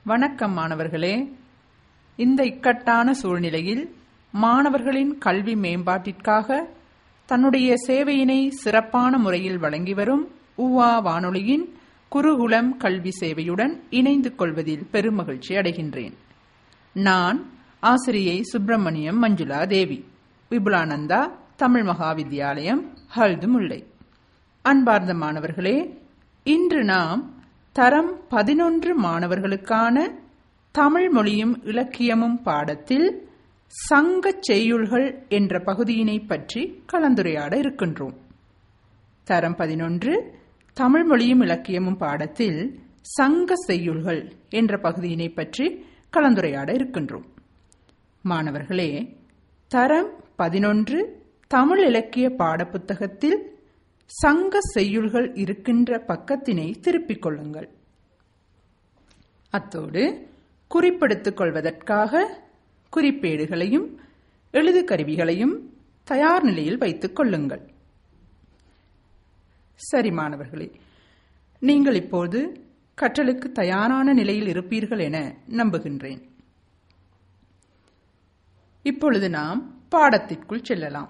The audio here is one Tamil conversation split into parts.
வணக்கம் மாணவர்களே இந்த இக்கட்டான சூழ்நிலையில் மாணவர்களின் கல்வி மேம்பாட்டிற்காக தன்னுடைய சேவையினை சிறப்பான முறையில் வழங்கி வரும் உவா வானொலியின் குருகுலம் கல்வி சேவையுடன் இணைந்து கொள்வதில் பெருமகிழ்ச்சி அடைகின்றேன் நான் ஆசிரியை சுப்பிரமணியம் மஞ்சுளா தேவி விபுலானந்தா தமிழ் மகா வித்தியாலயம் ஹல்து முல்லை அன்பார்ந்த மாணவர்களே இன்று நாம் தரம் பதினொன்று மாணவர்களுக்கான தமிழ் மொழியும் இலக்கியமும் பாடத்தில் சங்கச் செய்யுள்கள் என்ற பகுதியினை பற்றி கலந்துரையாட இருக்கின்றோம் தரம் பதினொன்று தமிழ் மொழியும் இலக்கியமும் பாடத்தில் சங்க செய்யுள்கள் என்ற பகுதியினை பற்றி கலந்துரையாட இருக்கின்றோம் மாணவர்களே தரம் பதினொன்று தமிழ் இலக்கிய பாடப்புத்தகத்தில் சங்க செய்யுள்கள் இருக்கின்ற பக்கத்தினை திருப்பிக் கொள்ளுங்கள் அத்தோடு குறிப்பெடுத்துக் கொள்வதற்காக குறிப்பேடுகளையும் எழுது கருவிகளையும் தயார் நிலையில் வைத்துக் கொள்ளுங்கள் சரி மாணவர்களே நீங்கள் இப்போது கற்றலுக்கு தயாரான நிலையில் இருப்பீர்கள் என நம்புகின்றேன் இப்பொழுது நாம் பாடத்திற்குள் செல்லலாம்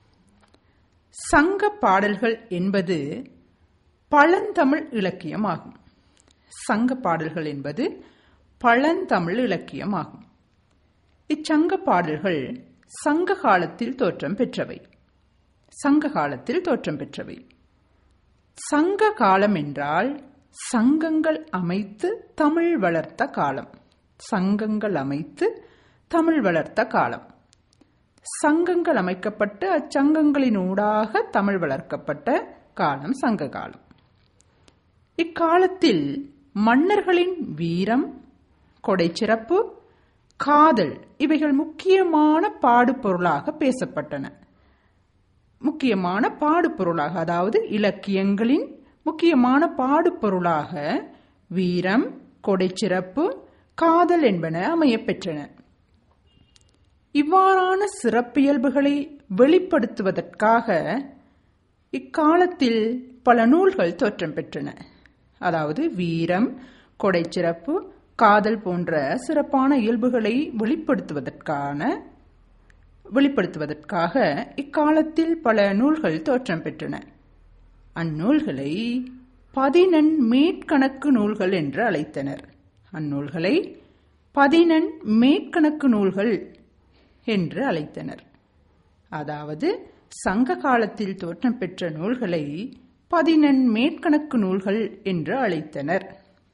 சங்க பாடல்கள் என்பது பழந்தமிழ் இலக்கியம் ஆகும் சங்க பாடல்கள் என்பது பழந்தமிழ் இலக்கியம் ஆகும் இச்சங்க பாடல்கள் சங்க காலத்தில் தோற்றம் பெற்றவை சங்க காலத்தில் தோற்றம் பெற்றவை சங்க காலம் என்றால் சங்கங்கள் அமைத்து தமிழ் வளர்த்த காலம் சங்கங்கள் அமைத்து தமிழ் வளர்த்த காலம் சங்கங்கள் அமைக்கப்பட்டு அச்சங்கங்களின் ஊடாக தமிழ் வளர்க்கப்பட்ட காலம் சங்க காலம் இக்காலத்தில் மன்னர்களின் வீரம் கொடைச்சிறப்பு காதல் இவைகள் முக்கியமான பாடுபொருளாக பேசப்பட்டன முக்கியமான பாடுபொருளாக அதாவது இலக்கியங்களின் முக்கியமான பாடுபொருளாக வீரம் கொடைச்சிறப்பு காதல் என்பன அமையப்பெற்றன இவ்வாறான சிறப்பியல்புகளை வெளிப்படுத்துவதற்காக இக்காலத்தில் பல நூல்கள் தோற்றம் பெற்றன அதாவது வீரம் கொடைச்சிறப்பு காதல் போன்ற சிறப்பான இயல்புகளை வெளிப்படுத்துவதற்கான வெளிப்படுத்துவதற்காக இக்காலத்தில் பல நூல்கள் தோற்றம் பெற்றன அந்நூல்களை பதினெண் மேற்கணக்கு நூல்கள் என்று அழைத்தனர் அந்நூல்களை பதினெண் மேற்கணக்கு நூல்கள் என்று அழைத்தனர் அதாவது சங்க காலத்தில் தோற்றம் பெற்ற நூல்களை பதினெண் மேற்கணக்கு நூல்கள் என்று அழைத்தனர்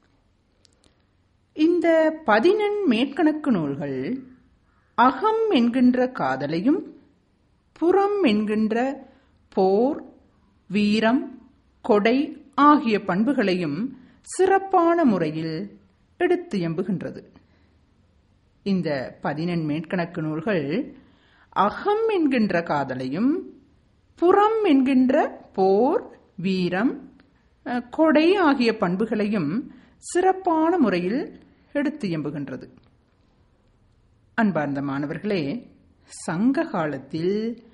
இந்த பதினெண் மேற்கணக்கு நூல்கள் அகம் என்கின்ற காதலையும் புறம் என்கின்ற போர் வீரம் கொடை ஆகிய பண்புகளையும் சிறப்பான முறையில் எடுத்து எம்புகின்றது இந்த பதினெண் மேற்கணக்கு நூல்கள் அகம் என்கின்ற காதலையும் புறம் என்கின்ற போர் வீரம் கொடை ஆகிய பண்புகளையும் சிறப்பான முறையில் எடுத்து எம்புகின்றது அன்பார்ந்த மாணவர்களே சங்க காலத்தில்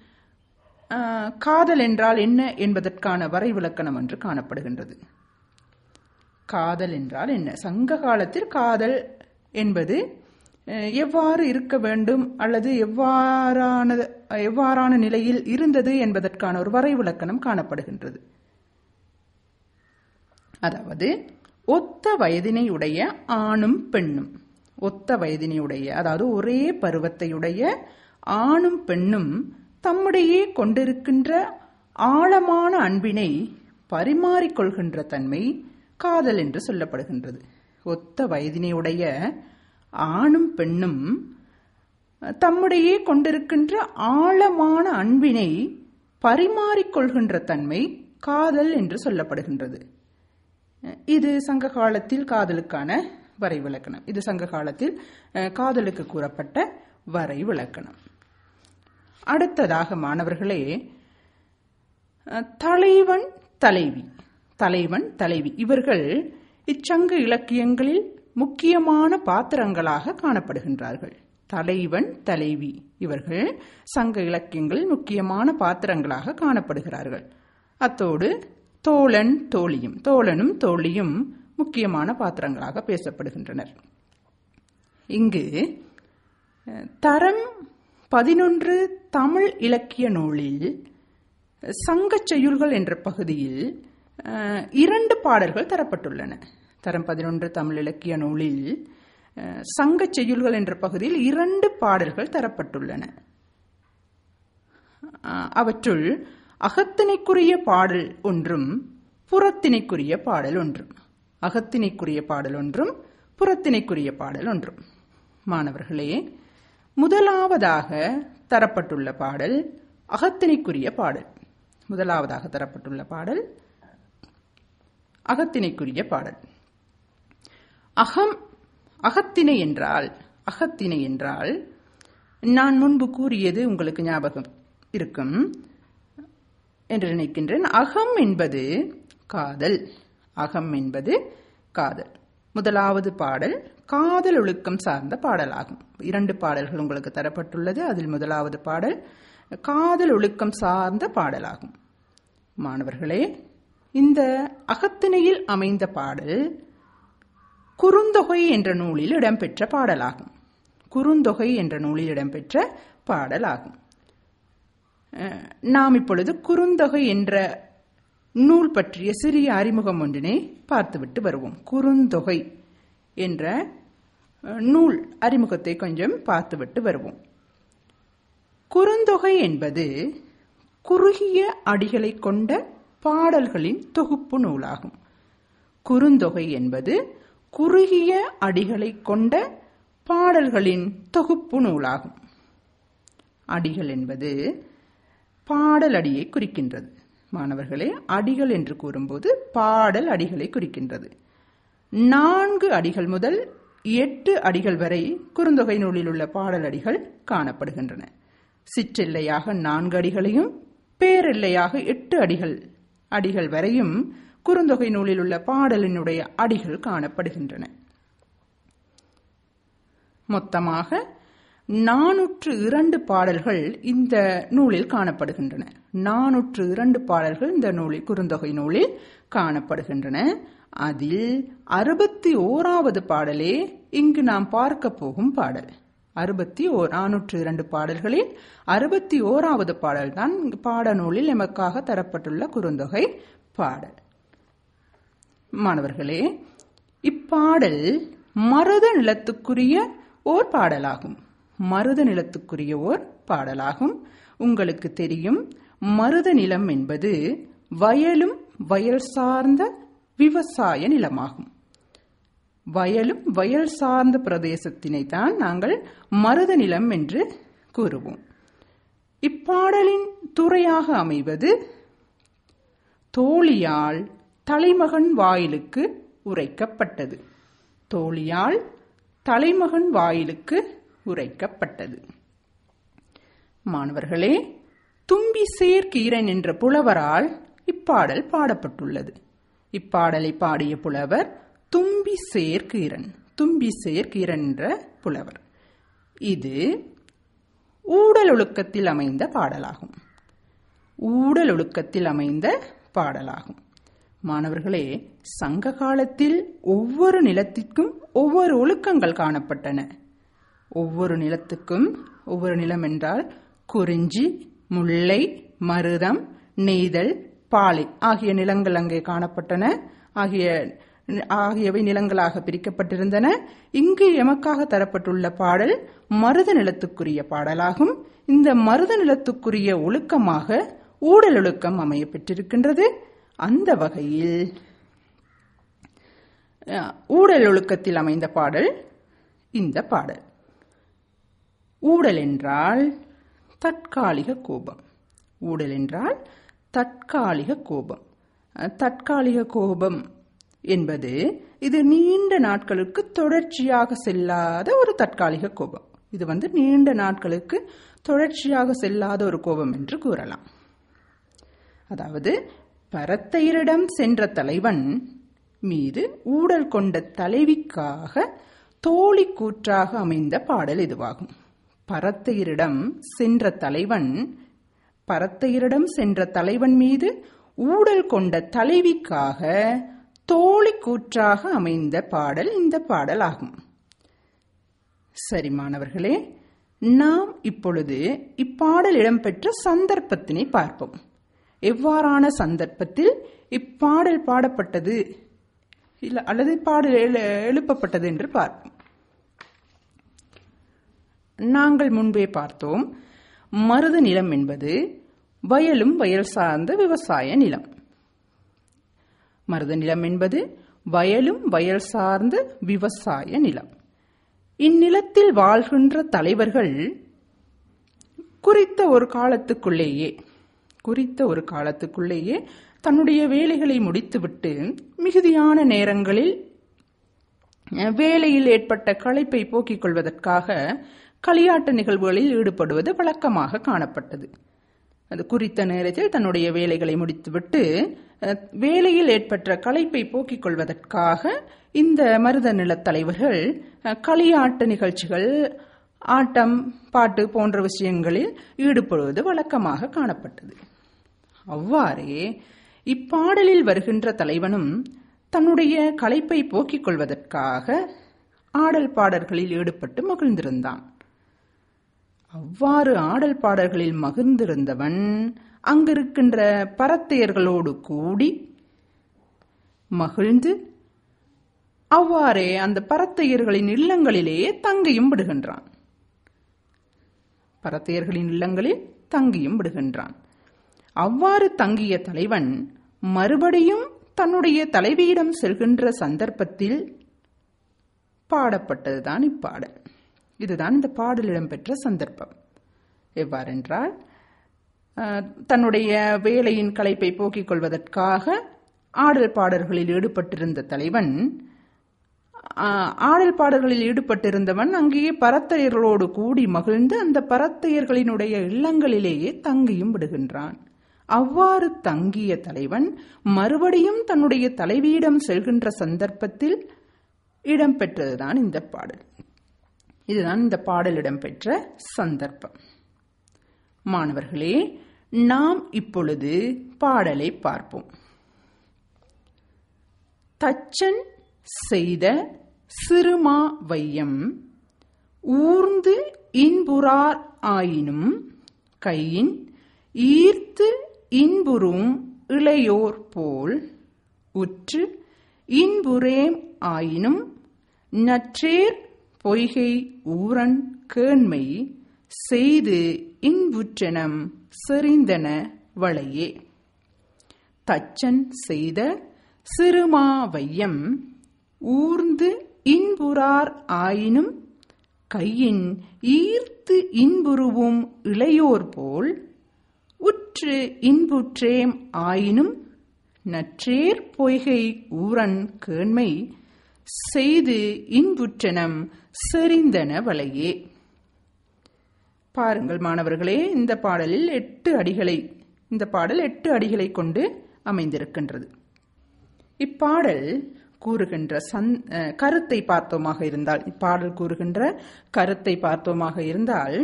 காதல் என்றால் என்ன என்பதற்கான வரைவிலக்கணம் என்று காணப்படுகின்றது காதல் என்றால் என்ன சங்க காலத்தில் காதல் என்பது எவ்வாறு இருக்க வேண்டும் அல்லது எவ்வாறான எவ்வாறான நிலையில் இருந்தது என்பதற்கான ஒரு வரைவிலக்கணம் காணப்படுகின்றது அதாவது ஒத்த வயதினையுடைய ஆணும் பெண்ணும் ஒத்த வயதினையுடைய அதாவது ஒரே பருவத்தையுடைய ஆணும் பெண்ணும் தம்முடையே கொண்டிருக்கின்ற ஆழமான அன்பினை பரிமாறிக்கொள்கின்ற தன்மை காதல் என்று சொல்லப்படுகின்றது ஒத்த வயதினையுடைய ஆணும் பெண்ணும் தம்முடையே கொண்டிருக்கின்ற ஆழமான அன்பினை பரிமாறிக்கொள்கின்ற தன்மை காதல் என்று சொல்லப்படுகின்றது இது சங்க காலத்தில் காதலுக்கான வரை விளக்கணம் இது சங்க காலத்தில் காதலுக்கு கூறப்பட்ட வரை விளக்கணம் அடுத்ததாக மாணவர்களே தலைவன் தலைவி தலைவன் தலைவி இவர்கள் இச்சங்க இலக்கியங்களில் முக்கியமான பாத்திரங்களாக காணப்படுகின்றார்கள் தலைவன் தலைவி இவர்கள் சங்க இலக்கியங்களில் முக்கியமான பாத்திரங்களாக காணப்படுகிறார்கள் அத்தோடு தோழன் தோழியும் தோழனும் தோழியும் முக்கியமான பாத்திரங்களாக பேசப்படுகின்றனர் இங்கு அஹ், தரம் பதினொன்று தமிழ் இலக்கிய நூலில் சங்கச் செய்யுள்கள் என்ற பகுதியில் அஹ், இரண்டு பாடல்கள் தரப்பட்டுள்ளன தரம் பதினொன்று தமிழ் இலக்கிய நூலில் அஹ், சங்கச் செய்யுள்கள் என்ற பகுதியில் இரண்டு பாடல்கள் தரப்பட்டுள்ளன அஹ், அவற்றுள் அகத்தினைக்குரிய பாடல் ஒன்றும் புறத்தினைக்குரிய பாடல் ஒன்றும் அகத்தினைக்குரிய பாடல் ஒன்றும் புறத்தினைக்குரிய பாடல் ஒன்றும் மாணவர்களே முதலாவதாக தரப்பட்டுள்ள பாடல் அகத்தினைக்குரிய பாடல் முதலாவதாக தரப்பட்டுள்ள பாடல் அகத்தினைக்குரிய பாடல் அகம் அகத்திணை என்றால் அகத்திணை என்றால் நான் முன்பு கூறியது உங்களுக்கு ஞாபகம் இருக்கும் என்று நினைக்கின்றேன் அகம் என்பது காதல் அகம் என்பது காதல் முதலாவது பாடல் காதல் ஒழுக்கம் சார்ந்த பாடலாகும் இரண்டு பாடல்கள் உங்களுக்கு தரப்பட்டுள்ளது அதில் முதலாவது பாடல் காதல் ஒழுக்கம் சார்ந்த பாடலாகும் மாணவர்களே இந்த அகத்திணையில் அமைந்த பாடல் குறுந்தொகை என்ற நூலில் இடம்பெற்ற பாடலாகும் குறுந்தொகை என்ற நூலில் இடம்பெற்ற பாடலாகும் அஹ், நாம் இப்பொழுது குறுந்தொகை என்ற நூல் பற்றிய சிறிய அறிமுகம் ஒன்றினை பார்த்துவிட்டு வருவோம் குறுந்தொகை என்ற அஹ், நூல் அறிமுகத்தை கொஞ்சம் பார்த்துவிட்டு வருவோம் குறுந்தொகை என்பது குறுகிய அடிகளை கொண்ட பாடல்களின் தொகுப்பு நூலாகும் குறுந்தொகை என்பது குறுகிய அடிகளை கொண்ட பாடல்களின் தொகுப்பு நூலாகும் அடிகள் என்பது பாடல் அடியை குறிக்கின்றது மாணவர்களே அடிகள் என்று கூறும்போது பாடல் அடிகளை குறிக்கின்றது நான்கு அடிகள் முதல் எட்டு அடிகள் வரை குறுந்தொகை நூலில் உள்ள பாடல் அடிகள் காணப்படுகின்றன சிற்றெல்லையாக நான்கு அடிகளையும் பேரெல்லையாக எட்டு அடிகள் அடிகள் வரையும் குறுந்தொகை நூலில் உள்ள பாடலினுடைய அடிகள் காணப்படுகின்றன மொத்தமாக நானூற்று இரண்டு பாடல்கள் இந்த நூலில் காணப்படுகின்றன நானூற்று இரண்டு பாடல்கள் இந்த நூலில் குறுந்தொகை நூலில் காணப்படுகின்றன அதில் அறுபத்தி ஓராவது பாடலே இங்கு நாம் பார்க்க போகும் பாடல் அறுபத்தி ஓர் நானூற்று இரண்டு பாடல்களில் அறுபத்தி ஓராவது பாடல் தான் இங்கு பாடநூலில் எமக்காக தரப்பட்டுள்ள குறுந்தொகை பாடல் மாணவர்களே இப்பாடல் மருத நிலத்துக்குரிய ஓர் பாடலாகும் மருத நிலத்துக்குரிய ஓர் பாடலாகும் உங்களுக்கு தெரியும் மருத நிலம் என்பது வயலும் வயல் சார்ந்த விவசாய நிலமாகும் வயலும் வயல் சார்ந்த பிரதேசத்தினை தான் நாங்கள் மருத நிலம் என்று கூறுவோம் இப்பாடலின் துறையாக அமைவது தோழியால் தலைமகன் வாயிலுக்கு உரைக்கப்பட்டது தோழியால் தலைமகன் வாயிலுக்கு உரைக்கப்பட்டது மாணவர்களே தும்பி சேர்க்கீரன் என்ற புலவரால் இப்பாடல் பாடப்பட்டுள்ளது இப்பாடலை பாடிய புலவர் தும்பி சேர்க்கீரன் தும்பி சேர்க்கீரன் என்ற புலவர் இது ஊடல் ஒழுக்கத்தில் அமைந்த பாடலாகும் ஊடல் ஒழுக்கத்தில் அமைந்த பாடலாகும் மாணவர்களே சங்க காலத்தில் ஒவ்வொரு நிலத்திற்கும் ஒவ்வொரு ஒழுக்கங்கள் காணப்பட்டன ஒவ்வொரு நிலத்துக்கும் ஒவ்வொரு நிலம் என்றால் குறிஞ்சி முல்லை மருதம் நெய்தல் பாலை ஆகிய நிலங்கள் அங்கே காணப்பட்டன ஆகிய ஆகியவை நிலங்களாக பிரிக்கப்பட்டிருந்தன இங்கு எமக்காக தரப்பட்டுள்ள பாடல் மருத நிலத்துக்குரிய பாடலாகும் இந்த மருத நிலத்துக்குரிய ஒழுக்கமாக ஊடல் ஒழுக்கம் அமைய பெற்றிருக்கின்றது அந்த வகையில் அஹ், ஊடல் ஒழுக்கத்தில் அமைந்த பாடல் இந்த பாடல் ஊடல் என்றால் தற்காலிக கோபம் ஊடல் என்றால் தற்காலிக கோபம் அஹ், தற்காலிக கோபம் என்பது இது நீண்ட நாட்களுக்கு தொடர்ச்சியாக செல்லாத ஒரு தற்காலிக கோபம் இது வந்து நீண்ட நாட்களுக்கு தொடர்ச்சியாக செல்லாத ஒரு கோபம் என்று கூறலாம் அதாவது பரத்தையரிடம் சென்ற தலைவன் மீது ஊடல் கொண்ட தலைவிக்காக தோழி கூற்றாக அமைந்த பாடல் இதுவாகும் பரத்தையரிடம் சென்ற தலைவன் பரத்தையரிடம் சென்ற தலைவன் மீது ஊடல் கொண்ட தலைவிக்காக தோழி கூற்றாக அமைந்த பாடல் இந்த பாடல் ஆகும் சரி மாணவர்களே நாம் இப்பொழுது இப்பாடல் இடம்பெற்ற சந்தர்ப்பத்தினை பார்ப்போம் எவ்வாறான சந்தர்ப்பத்தில் இப்பாடல் பாடப்பட்டது இல்ல அல்லது பாடல் எழு- எழுப்பப்பட்டது என்று பார்ப்போம் நாங்கள் முன்பே பார்த்தோம் மருது நிலம் என்பது வயலும் வயல் சார்ந்த விவசாய நிலம் மருத நிலம் என்பது வயலும் வயல் சார்ந்த விவசாய நிலம் இந்நிலத்தில் வாழ்கின்ற தலைவர்கள் குறித்த ஒரு காலத்துக்குள்ளேயே குறித்த ஒரு காலத்துக்குள்ளேயே தன்னுடைய வேலைகளை முடித்துவிட்டு மிகுதியான நேரங்களில் அஹ், வேலையில் ஏற்பட்ட களைப்பை போக்கிக் கொள்வதற்காக களியாட்டு நிகழ்வுகளில் ஈடுபடுவது வழக்கமாக காணப்பட்டது அது குறித்த நேரத்தில் தன்னுடைய வேலைகளை முடித்துவிட்டு அஹ், வேலையில் ஏற்பட்ட களைப்பை போக்கிக் கொள்வதற்காக இந்த மருத நிலத் தலைவர்கள் அஹ், களியாட்டு நிகழ்ச்சிகள் ஆட்டம் பாட்டு போன்ற விஷயங்களில் ஈடுபடுவது வழக்கமாக காணப்பட்டது அவ்வாறே இப்பாடலில் வருகின்ற தலைவனும் தன்னுடைய களைப்பை போக்கிக் கொள்வதற்காக ஆடல் பாடல்களில் ஈடுபட்டு மகிழ்ந்திருந்தான் அவ்வாறு ஆடல் பாடல்களில் மகிழ்ந்திருந்தவன் அங்கிருக்கின்ற பரத்தையர்களோடு கூடி மகிழ்ந்து அவ்வாறே அந்த பரத்தையர்களின் இல்லங்களிலேயே தங்கியும் விடுகின்றான் பரத்தையர்களின் இல்லங்களில் தங்கியும் விடுகின்றான் அவ்வாறு தங்கிய தலைவன் மறுபடியும் தன்னுடைய தலைவியிடம் செல்கின்ற சந்தர்ப்பத்தில் பாடப்பட்டதுதான் இப்பாடல் இதுதான் இந்த பாடல் இடம்பெற்ற சந்தர்ப்பம் எவ்வாறென்றால் அஹ், தன்னுடைய வேலையின் களைப்பை போக்கிக் கொள்வதற்காக ஆடல் பாடல்களில் ஈடுபட்டிருந்த தலைவன் ஆஹ், ஆடல் பாடல்களில் ஈடுபட்டிருந்தவன் அங்கேயே பரத்தையர்களோடு கூடி மகிழ்ந்து அந்த பரத்தையர்களினுடைய இல்லங்களிலேயே தங்கியும் விடுகின்றான் அவ்வாறு தங்கிய தலைவன் மறுபடியும் தன்னுடைய தலைவியிடம் செல்கின்ற சந்தர்ப்பத்தில் இடம்பெற்றதுதான் இந்த பாடல் இதுதான் இந்த பாடல் இடம்பெற்ற சந்தர்ப்பம் மாணவர்களே நாம் இப்பொழுது பாடலை பார்ப்போம் தச்சன் செய்த சிறுமா வையம் ஊர்ந்து இன்புறார் ஆயினும் கையின் ஈர்த்து இன்புறும் இளையோர் போல் உற்று இன்புறேம் ஆயினும் நற்றேர் பொய்கை ஊரன் கேண்மை செய்து இன்புற்றனம் செறிந்தன வளையே தச்சன் செய்த சிறுமா வையம் ஊர்ந்து இன்புறார் ஆயினும் கையின் ஈர்த்து இன்புருவும் இளையோர் போல் உற்று இன்புற்றேம் ஆயினும் நற்றேர் பொய்கை ஊரன் கேண்மை செய்து இன்புற்றனம் செறிந்தன வளையே பாருங்கள் மாணவர்களே இந்த பாடலில் எட்டு அடிகளை இந்த பாடல் எட்டு அடிகளை கொண்டு அமைந்திருக்கின்றது இப்பாடல் கூறுகின்ற சந் அஹ், கருத்தை பார்த்தோமாக இருந்தால் இப்பாடல் கூறுகின்ற கருத்தை பார்த்தோமாக இருந்தால்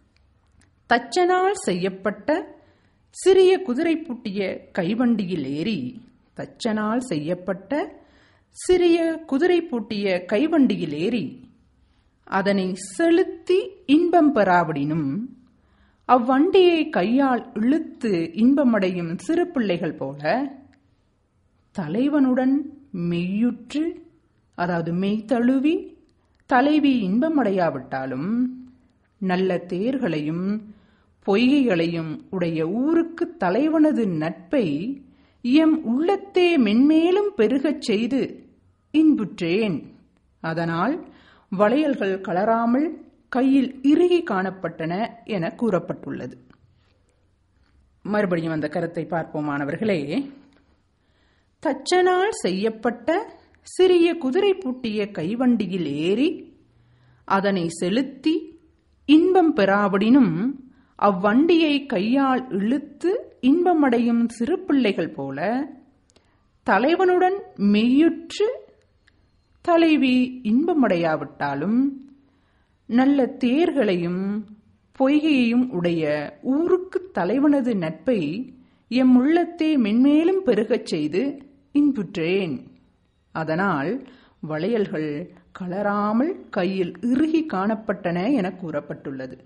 தச்சனால் செய்யப்பட்ட சிறிய குதிரை பூட்டிய கைவண்டியில் ஏறி தச்சனால் செய்யப்பட்ட சிறிய குதிரை பூட்டிய கைவண்டியில் ஏறி அதனை செலுத்தி இன்பம் பெறாவிடினும் அவ்வண்டியை கையால் இழுத்து இன்பமடையும் சிறு பிள்ளைகள் போல தலைவனுடன் மெய்யுற்று அதாவது மெய் தழுவி தலைவி இன்பமடையாவிட்டாலும் நல்ல தேர்களையும் பொய்கைகளையும் உடைய ஊருக்கு தலைவனது நட்பை எம் உள்ளத்தே மென்மேலும் பெருகச் செய்து இன்புற்றேன் அதனால் வளையல்கள் கலராமல் கையில் இறுகி காணப்பட்டன என கூறப்பட்டுள்ளது மறுபடியும் அந்த கருத்தை பார்ப்போம் மாணவர்களே தச்சனால் செய்யப்பட்ட சிறிய குதிரை பூட்டிய கைவண்டியில் ஏறி அதனை செலுத்தி இன்பம் பெறாவிடினும் அவ்வண்டியை கையால் இழுத்து இன்பமடையும் சிறு பிள்ளைகள் போல தலைவனுடன் மெய்யுற்று தலைவி இன்பமடையாவிட்டாலும் நல்ல தேர்களையும் பொய்கையையும் உடைய ஊருக்கு தலைவனது நட்பை எம் உள்ளத்தே மென்மேலும் பெருகச் செய்து இன்புற்றேன் அதனால் வளையல்கள் கலராமல் கையில் இறுகி காணப்பட்டன என கூறப்பட்டுள்ளது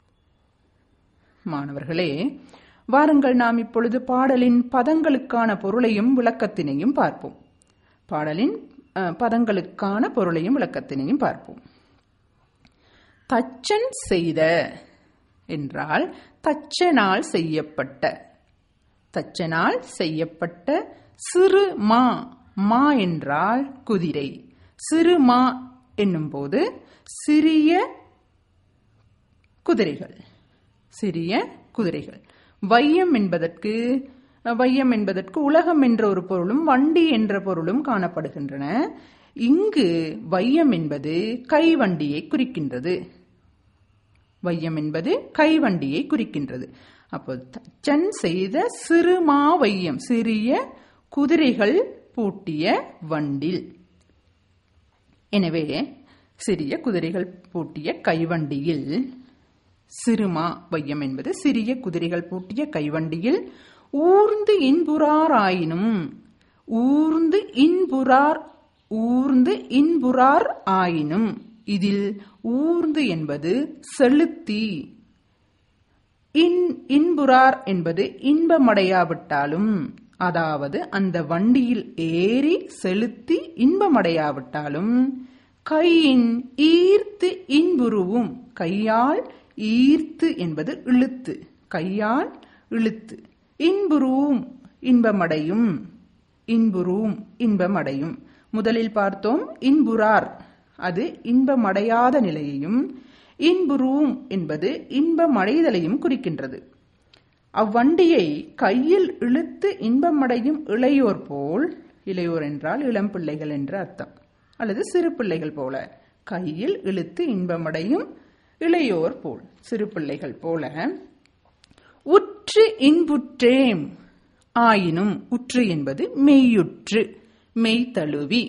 மாணவர்களே வாருங்கள் நாம் இப்பொழுது பாடலின் பதங்களுக்கான பொருளையும் விளக்கத்தினையும் பார்ப்போம் பாடலின் அஹ், பதங்களுக்கான பொருளையும் விளக்கத்தினையும் பார்ப்போம் தச்சன் செய்த என்றால் தச்சனால் செய்யப்பட்ட தச்சனால் செய்யப்பட்ட சிறு மா மா என்றால் குதிரை சிறு மா என்னும்போது சிறிய குதிரைகள் சிறிய குதிரைகள் வையம் என்பதற்கு வையம் என்பதற்கு உலகம் என்ற ஒரு பொருளும் வண்டி என்ற பொருளும் காணப்படுகின்றன இங்கு வையம் என்பது கைவண்டியை குறிக்கின்றது வையம் என்பது கைவண்டியை குறிக்கின்றது அப்போ தச்சன் செய்த சிறுமா வையம் சிறிய குதிரைகள் பூட்டிய வண்டில் எனவே சிறிய குதிரைகள் பூட்டிய கைவண்டியில் சிறுமா வையம் என்பது சிறிய குதிரைகள் பூட்டிய கைவண்டியில் ஊர்ந்து இன்புறார் ஆயினும் ஊர்ந்து இன்புறார் ஊர்ந்து இன்புறார் ஆயினும் இதில் ஊர்ந்து என்பது செலுத்தி இன் இன்புறார் என்பது இன்பமடையாவிட்டாலும் அதாவது அந்த வண்டியில் ஏறி செலுத்தி இன்பமடையாவிட்டாலும் கையின் ஈர்த்து இன்புருவும் கையால் ஈர்த்து என்பது இழுத்து கையால் இழுத்து இன்புருவும் இன்பமடையும் இன்புருவும் இன்பமடையும் முதலில் பார்த்தோம் இன்புறார் அது இன்பமடையாத நிலையையும் இன்புருவும் என்பது இன்பமடைதலையும் குறிக்கின்றது அவ்வண்டியை கையில் இழுத்து இன்பமடையும் இளையோர் போல் இளையோர் என்றால் இளம் பிள்ளைகள் என்ற அர்த்தம் அல்லது சிறு பிள்ளைகள் போல கையில் இழுத்து இன்பமடையும் இளையோர் போல் சிறு பிள்ளைகள் போல உற்று இன்புற்றேம் ஆயினும் உற்று என்பது மெய்யுற்று மெய் தழுவி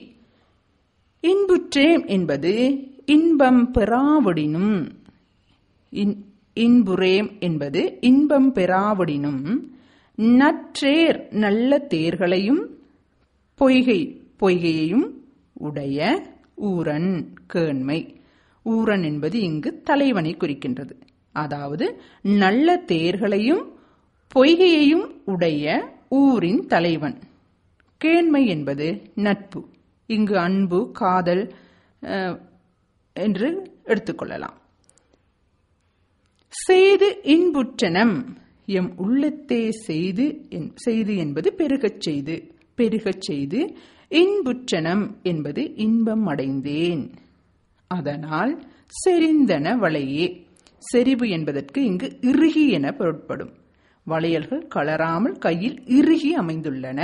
இன்புற்றேம் என்பது இன்பம் பெறாவிடினும் இன்- இன்புறேம் என்பது இன்பம் பெறாவிடினும் நற்றேர் நல்ல தேர்களையும் பொய்கை பொய்கையையும் உடைய ஊரன் கேண்மை ஊரன் என்பது இங்கு தலைவனை குறிக்கின்றது அதாவது நல்ல தேர்களையும் பொய்கையையும் உடைய ஊரின் தலைவன் கேண்மை என்பது நட்பு இங்கு அன்பு காதல் அஹ், என்று எடுத்துக்கொள்ளலாம் செய்து இன்புற்றனம் எம் உள்ளத்தே செய்து என்- செய்து என்பது பெருகச் செய்து பெருகச் செய்து இன்புற்றனம் என்பது இன்பம் அடைந்தேன் அதனால் செறிந்தன வளையே செறிவு என்பதற்கு இங்கு இறுகி என பொருட்படும் வளையல்கள் கலராமல் கையில் இறுகி அமைந்துள்ளன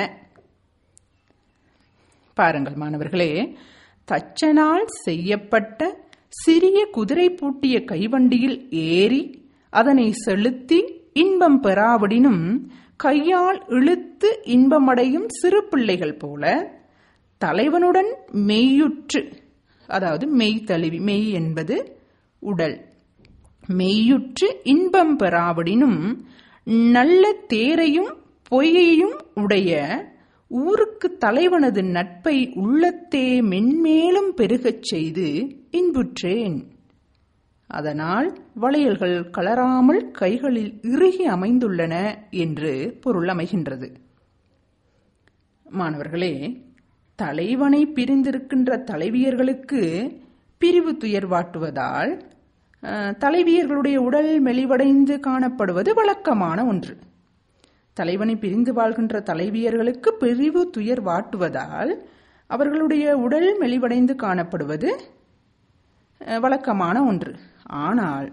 பாருங்கள் மாணவர்களே தச்சனால் செய்யப்பட்ட சிறிய குதிரை பூட்டிய கைவண்டியில் ஏறி அதனை செலுத்தி இன்பம் பெறாவிடினும் கையால் இழுத்து இன்பமடையும் சிறு பிள்ளைகள் போல தலைவனுடன் மெய்யுற்று அதாவது மெய் தழுவி மெய் என்பது உடல் மெய்யுற்று இன்பம் பெறாவிடினும் நல்ல தேரையும் பொய்யையும் உடைய ஊருக்கு தலைவனது நட்பை உள்ளத்தே மென்மேலும் பெருகச் செய்து இன்புற்றேன் அதனால் வளையல்கள் கலராமல் கைகளில் இறுகி அமைந்துள்ளன என்று பொருள் அமைகின்றது மாணவர்களே தலைவனை பிரிந்திருக்கின்ற தலைவியர்களுக்கு பிரிவு துயர் வாட்டுவதால் அஹ், தலைவியர்களுடைய உடல் மெலிவடைந்து காணப்படுவது வழக்கமான ஒன்று தலைவனை பிரிந்து வாழ்கின்ற தலைவியர்களுக்கு பிரிவு துயர் வாட்டுவதால் அவர்களுடைய உடல் மெலிவடைந்து காணப்படுவது அஹ், வழக்கமான ஒன்று ஆனால்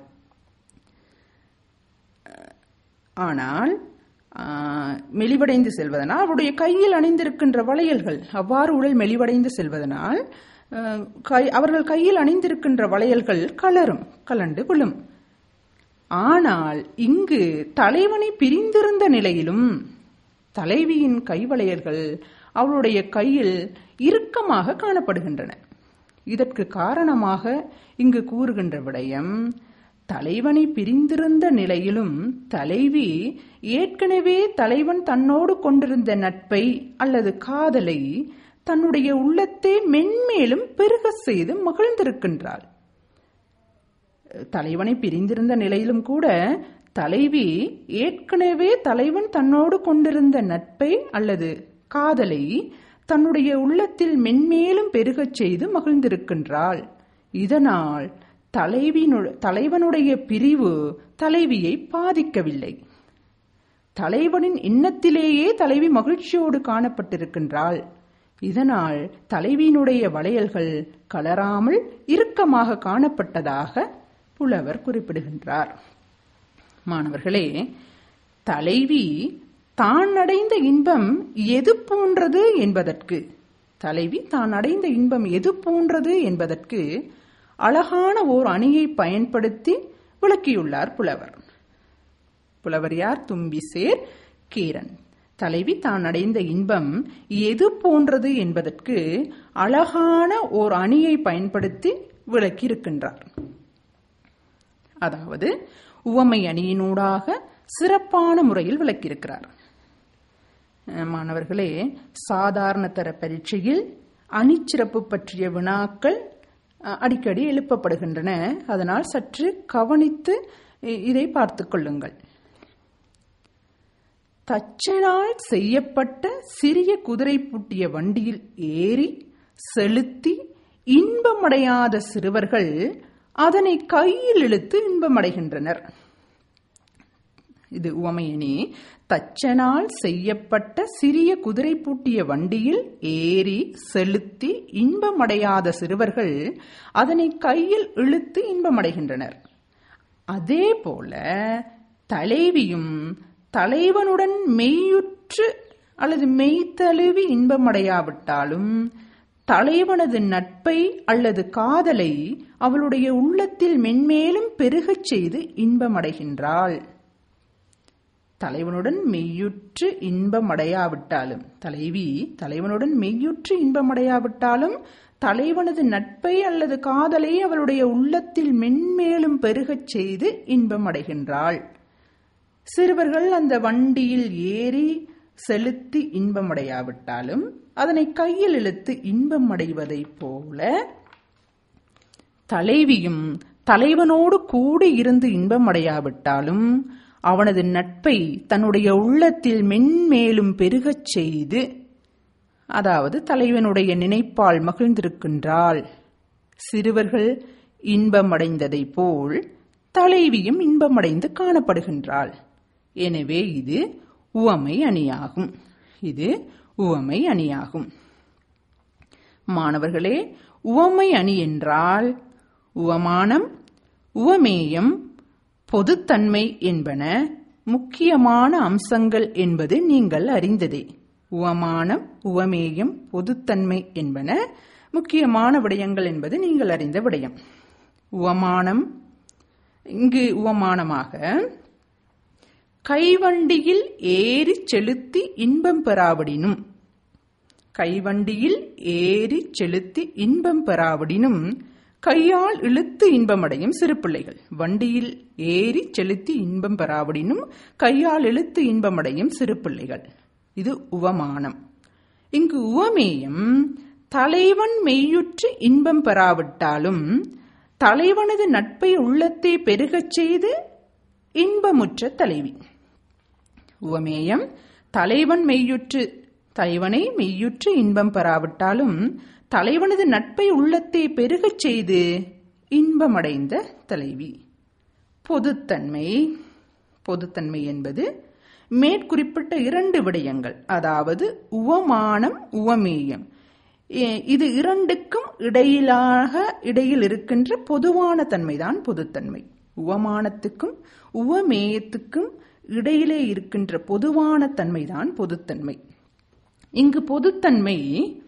ஆனால் ஆஹ், மெலிவடைந்து செல்வதனால் அவருடைய கையில் அணிந்திருக்கின்ற வளையல்கள் அவ்வாறு உடல் மெலிவடைந்து செல்வதனால் ஆஹ், கை- அவர்கள் கையில் அணிந்திருக்கின்ற வளையல்கள் கலரும் கலண்டு விழும் ஆனால் இங்கு தலைவனை பிரிந்திருந்த நிலையிலும் தலைவியின் கைவளையல்கள் அவளுடைய கையில் இறுக்கமாக காணப்படுகின்றன இதற்கு காரணமாக இங்கு கூறுகின்ற விடயம் தலைவனை பிரிந்திருந்த நிலையிலும் தலைவி ஏற்கனவே தலைவன் தன்னோடு கொண்டிருந்த நட்பை அல்லது காதலை தன்னுடைய உள்ளத்தை மென்மேலும் பெருக செய்து மகிழ்ந்திருக்கின்றாள் தலைவனை பிரிந்திருந்த நிலையிலும் கூட தலைவி ஏற்கனவே தலைவன் தன்னோடு கொண்டிருந்த நட்பை அல்லது காதலை தன்னுடைய உள்ளத்தில் மென்மேலும் பெருகச் செய்து மகிழ்ந்திருக்கின்றாள் இதனால் தலைவினு தலைவனுடைய பிரிவு தலைவியை பாதிக்கவில்லை தலைவனின் எண்ணத்திலேயே தலைவி மகிழ்ச்சியோடு காணப்பட்டிருக்கின்றாள் இதனால் தலைவியினுடைய வளையல்கள் கலராமல் இறுக்கமாக காணப்பட்டதாக புலவர் குறிப்பிடுகின்றார் மாணவர்களே தலைவி தான் அடைந்த இன்பம் எது போன்றது என்பதற்கு தலைவி தான் அடைந்த இன்பம் எது போன்றது என்பதற்கு அழகான ஓர் அணியை பயன்படுத்தி விளக்கியுள்ளார் புலவர் புலவர் யார் தும்பிசேர் கீரன் தலைவி தான் அடைந்த இன்பம் எது போன்றது என்பதற்கு அழகான ஓர் அணியை பயன்படுத்தி விளக்கியிருக்கின்றார் அதாவது உவமை அணியினூடாக சிறப்பான முறையில் விளக்கியிருக்கிறார் மாணவர்களே சாதாரண தர பரீட்சையில் அணிச்சிறப்பு பற்றிய வினாக்கள் அடிக்கடி எழுப்பப்படுகின்றன அதனால் சற்று கவனித்து இதை பார்த்துக் கொள்ளுங்கள் தச்சனால் செய்யப்பட்ட சிறிய குதிரை பூட்டிய வண்டியில் ஏறி செலுத்தி இன்பமடையாத சிறுவர்கள் அதனை கையில் இழுத்து இன்பமடைகின்றனர் இது உவமையணி தச்சனால் செய்யப்பட்ட சிறிய குதிரை பூட்டிய வண்டியில் ஏறி செலுத்தி இன்பமடையாத சிறுவர்கள் அதனை கையில் இழுத்து இன்பமடைகின்றனர் அதே போல தலைவியும் தலைவனுடன் மெய்யுற்று அல்லது மெய்த்தழுவி இன்பமடையாவிட்டாலும் தலைவனது நட்பை அல்லது காதலை அவளுடைய உள்ளத்தில் மென்மேலும் பெருகச் செய்து இன்பமடைகின்றாள் தலைவனுடன் மெய்யுற்று இன்பமடையாவிட்டாலும் தலைவி தலைவனுடன் மெய்யுற்று இன்பமடையாவிட்டாலும் தலைவனது நட்பை அல்லது காதலை அவளுடைய உள்ளத்தில் மென்மேலும் பெருகச் செய்து இன்பமடைகின்றாள் சிறுவர்கள் அந்த வண்டியில் ஏறி செலுத்தி இன்பமடையாவிட்டாலும் அதனை கையில் இழுத்து இன்பம் அடைவதைப் போல தலைவியும் தலைவனோடு கூடி இருந்து இன்பம் அடையாவிட்டாலும் அவனது நட்பை தன்னுடைய உள்ளத்தில் மென்மேலும் பெருகச் செய்து அதாவது தலைவனுடைய நினைப்பால் மகிழ்ந்திருக்கின்றாள் சிறுவர்கள் இன்பமடைந்ததைப் போல் தலைவியும் இன்பமடைந்து காணப்படுகின்றாள் எனவே இது உவமை அணியாகும் இது உவமை அணியாகும் மாணவர்களே உவமை அணி என்றால் உவமானம் உவமேயம் பொதுத்தன்மை என்பன முக்கியமான அம்சங்கள் என்பது நீங்கள் அறிந்ததே உவமானம் உவமேயம் பொதுத்தன்மை என்பன முக்கியமான விடயங்கள் என்பது நீங்கள் அறிந்த விடயம் உவமானம் இங்கு உவமானமாக கைவண்டியில் ஏறி செலுத்தி இன்பம் பெறாவிடினும் கைவண்டியில் ஏறி செலுத்தி இன்பம் பெறாவிடினும் கையால் இழுத்து இன்பமடையும் சிறு பிள்ளைகள் வண்டியில் ஏறி செலுத்தி இன்பம் பெறாவிடினும் கையால் இழுத்து இன்பமடையும் சிறு பிள்ளைகள் இது உவமானம் இங்கு உவமேயம் தலைவன் மெய்யுற்று இன்பம் பெறாவிட்டாலும் தலைவனது நட்பை உள்ளத்தை பெருகச் செய்து இன்பமுற்ற தலைவி உவமேயம் தலைவன் மெய்யுற்று தலைவனை மெய்யுற்று இன்பம் பெறாவிட்டாலும் தலைவனது நட்பை உள்ளத்தை பெருகச் செய்து இன்பமடைந்த தலைவி பொதுத்தன்மை பொதுத்தன்மை என்பது மேற்குறிப்பிட்ட இரண்டு விடயங்கள் அதாவது உவமானம் உவமேயம் இது இரண்டுக்கும் இடையிலாக இடையில் இருக்கின்ற பொதுவான தன்மைதான் பொதுத்தன்மை உவமானத்துக்கும் உவமேயத்துக்கும் இடையிலே இருக்கின்ற பொதுவான தன்மைதான் பொதுத்தன்மை இங்கு பொதுத்தன்மை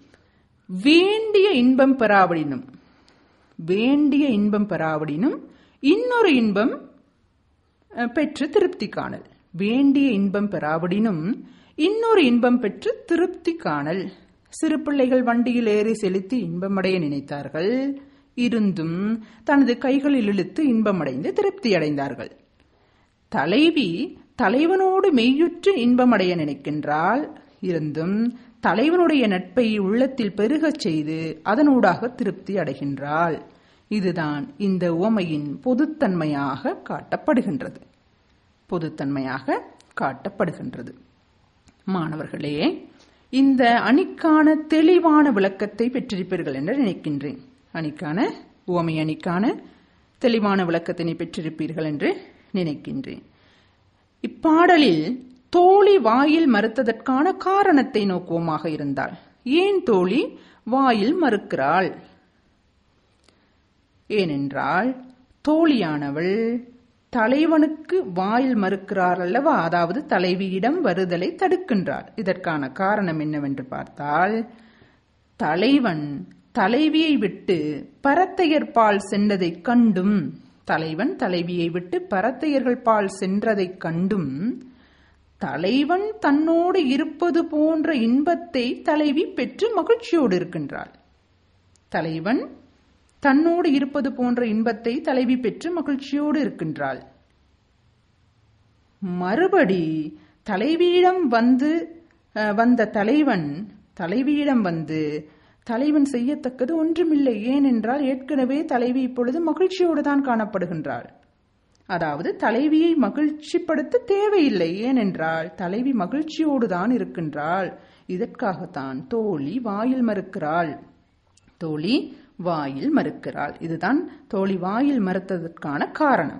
வேண்டிய இன்பம் பெறாவிடினும் வேண்டிய இன்பம் பெறாவிடினும் இன்னொரு இன்பம் பெற்று திருப்தி காணல் வேண்டிய இன்பம் பெறாவிடினும் இன்னொரு இன்பம் பெற்று திருப்தி காணல் சிறு பிள்ளைகள் வண்டியில் ஏறி செலுத்தி இன்பமடைய நினைத்தார்கள் இருந்தும் தனது கைகளில் இழுத்து இன்பமடைந்து திருப்தி அடைந்தார்கள் தலைவி தலைவனோடு மெய்யுற்று இன்பமடைய நினைக்கின்றாள் இருந்தும் தலைவனுடைய நட்பை உள்ளத்தில் பெருகச் செய்து அதனூடாக திருப்தி அடைகின்றாள் இதுதான் இந்த உவமையின் பொதுத்தன்மையாக காட்டப்படுகின்றது பொதுத்தன்மையாக காட்டப்படுகின்றது மாணவர்களே இந்த அணிக்கான தெளிவான விளக்கத்தை பெற்றிருப்பீர்கள் என்று நினைக்கின்றேன் அணிக்கான உவமை அணிக்கான தெளிவான விளக்கத்தினை பெற்றிருப்பீர்கள் என்று நினைக்கின்றேன் இப்பாடலில் தோழி வாயில் மறுத்ததற்கான காரணத்தை நோக்குவோமாக இருந்தால் ஏன் தோழி வாயில் மறுக்கிறாள் ஏனென்றால் தோழியானவள் தலைவனுக்கு வாயில் மறுக்கிறார் அல்லவா அதாவது தலைவியிடம் வருதலை தடுக்கின்றார் இதற்கான காரணம் என்னவென்று பார்த்தால் தலைவன் தலைவியை விட்டு பரத்தையர் பால் சென்றதைக் கண்டும் தலைவன் தலைவியை விட்டு பரத்தையர்கள் பால் சென்றதைக் கண்டும் தலைவன் தன்னோடு இருப்பது போன்ற இன்பத்தை தலைவி பெற்று மகிழ்ச்சியோடு இருக்கின்றாள் தலைவன் தன்னோடு இருப்பது போன்ற இன்பத்தை தலைவி பெற்று மகிழ்ச்சியோடு இருக்கின்றாள் மறுபடி தலைவியிடம் வந்து அஹ், வந்த தலைவன் தலைவியிடம் வந்து தலைவன் செய்யத்தக்கது ஒன்றுமில்லை ஏனென்றால் ஏற்கனவே தலைவி இப்பொழுது மகிழ்ச்சியோடு தான் காணப்படுகின்றாள் அதாவது தலைவியை மகிழ்ச்சிப்படுத்த தேவையில்லை ஏனென்றால் தலைவி மகிழ்ச்சியோடு தான் இருக்கின்றாள் இதற்காகத்தான் தோழி வாயில் மறுக்கிறாள் தோழி வாயில் மறுக்கிறாள் இதுதான் தோழி வாயில் மறுத்ததற்கான காரணம்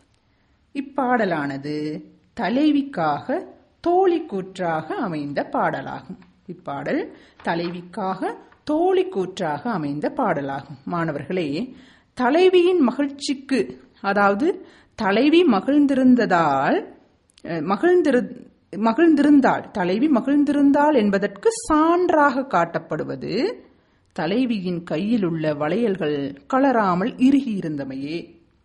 இப்பாடலானது தலைவிக்காக தோழி கூற்றாக அமைந்த பாடலாகும் இப்பாடல் தலைவிக்காக தோழி கூற்றாக அமைந்த பாடலாகும் மாணவர்களே தலைவியின் மகிழ்ச்சிக்கு அதாவது தலைவி மகிழ்ந்திருந்ததால் அஹ், மகிழ்ந்திரு மகிழ்ந்திருந்தாள் தலைவி மகிழ்ந்திருந்தாள் என்பதற்கு சான்றாக காட்டப்படுவது தலைவியின் கையில் உள்ள வளையல்கள் கலராமல் இறுகியிருந்தமையே